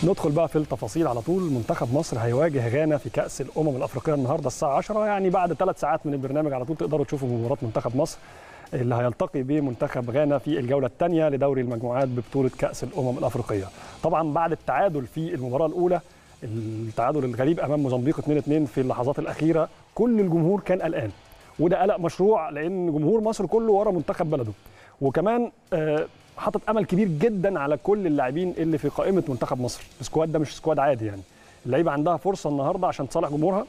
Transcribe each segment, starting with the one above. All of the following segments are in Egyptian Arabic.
ندخل بقى في التفاصيل على طول منتخب مصر هيواجه غانا في كأس الأمم الأفريقية النهارده الساعة 10 يعني بعد ثلاث ساعات من البرنامج على طول تقدروا تشوفوا مباراة منتخب مصر اللي هيلتقي بمنتخب غانا في الجولة الثانية لدوري المجموعات ببطولة كأس الأمم الأفريقية طبعا بعد التعادل في المباراة الأولى التعادل الغريب أمام موزمبيق 2-2 في اللحظات الأخيرة كل الجمهور كان قلقان وده قلق مشروع لأن جمهور مصر كله ورا منتخب بلده وكمان آه حاطط امل كبير جدا على كل اللاعبين اللي في قائمه منتخب مصر السكواد ده مش سكواد عادي يعني اللعيبه عندها فرصه النهارده عشان تصالح جمهورها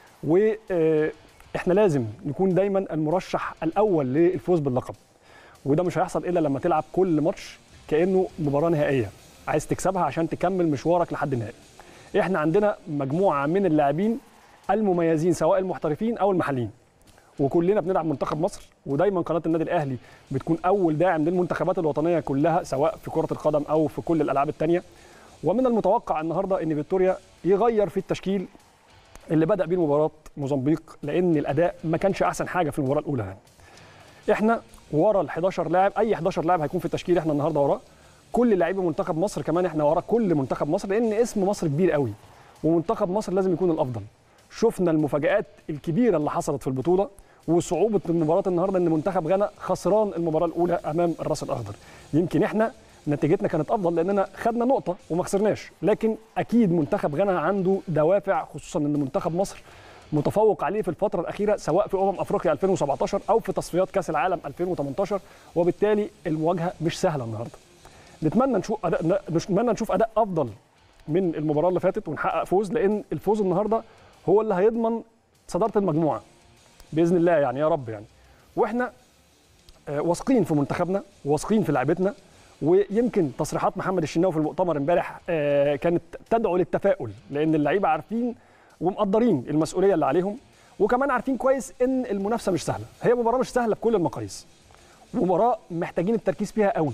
واحنا لازم نكون دايما المرشح الاول للفوز باللقب وده مش هيحصل الا لما تلعب كل ماتش كانه مباراه نهائيه عايز تكسبها عشان تكمل مشوارك لحد النهائي احنا عندنا مجموعه من اللاعبين المميزين سواء المحترفين او المحليين وكلنا بندعم منتخب مصر ودايما قناه النادي الاهلي بتكون اول داعم للمنتخبات الوطنيه كلها سواء في كره القدم او في كل الالعاب الثانيه ومن المتوقع النهارده ان فيكتوريا يغير في التشكيل اللي بدا بيه مباراه موزمبيق لان الاداء ما كانش احسن حاجه في المباراه الاولى يعني. احنا ورا ال 11 لاعب اي 11 لاعب هيكون في التشكيل احنا النهارده وراه كل لاعبي منتخب مصر كمان احنا ورا كل منتخب مصر لان اسم مصر كبير قوي ومنتخب مصر لازم يكون الافضل شفنا المفاجات الكبيره اللي حصلت في البطوله وصعوبه المباراه النهارده ان منتخب غانا خسران المباراه الاولى امام الراس الاخضر يمكن احنا نتيجتنا كانت افضل لاننا خدنا نقطه وما خسرناش لكن اكيد منتخب غانا عنده دوافع خصوصا ان منتخب مصر متفوق عليه في الفتره الاخيره سواء في امم افريقيا 2017 او في تصفيات كاس العالم 2018 وبالتالي المواجهه مش سهله النهارده نتمنى نشوف اداء نتمنى نشوف اداء افضل من المباراه اللي فاتت ونحقق فوز لان الفوز النهارده هو اللي هيضمن صداره المجموعه باذن الله يعني يا رب يعني واحنا واثقين في منتخبنا واثقين في لعيبتنا ويمكن تصريحات محمد الشناوي في المؤتمر امبارح كانت تدعو للتفاؤل لان اللعيبه عارفين ومقدرين المسؤوليه اللي عليهم وكمان عارفين كويس ان المنافسه مش سهله هي مباراه مش سهله بكل المقاييس مباراه محتاجين التركيز فيها قوي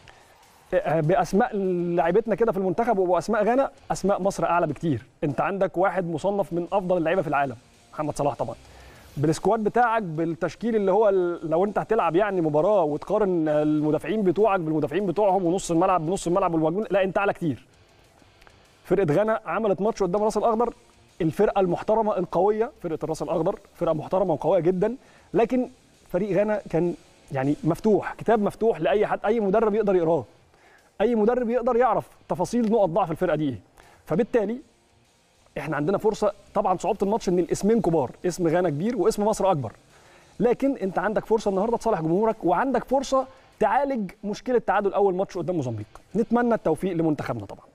باسماء لعيبتنا كده في المنتخب واسماء غانا اسماء مصر اعلى بكتير انت عندك واحد مصنف من افضل اللعيبه في العالم محمد صلاح طبعا بالسكواد بتاعك بالتشكيل اللي هو لو انت هتلعب يعني مباراه وتقارن المدافعين بتوعك بالمدافعين بتوعهم ونص الملعب بنص الملعب والمهاجمين لا انت اعلى كتير فرقه غانا عملت ماتش قدام راس الاخضر الفرقه المحترمه القويه فرقه الراس الاخضر فرقه محترمه وقويه جدا لكن فريق غانا كان يعني مفتوح كتاب مفتوح لاي حد اي مدرب يقدر يقراه اي مدرب يقدر يعرف تفاصيل نقط ضعف الفرقه دي ايه فبالتالي احنا عندنا فرصه طبعا صعوبه الماتش ان الاسمين كبار اسم غانا كبير واسم مصر اكبر لكن انت عندك فرصه النهارده تصالح جمهورك وعندك فرصه تعالج مشكله تعادل اول ماتش قدام موزمبيق نتمنى التوفيق لمنتخبنا طبعا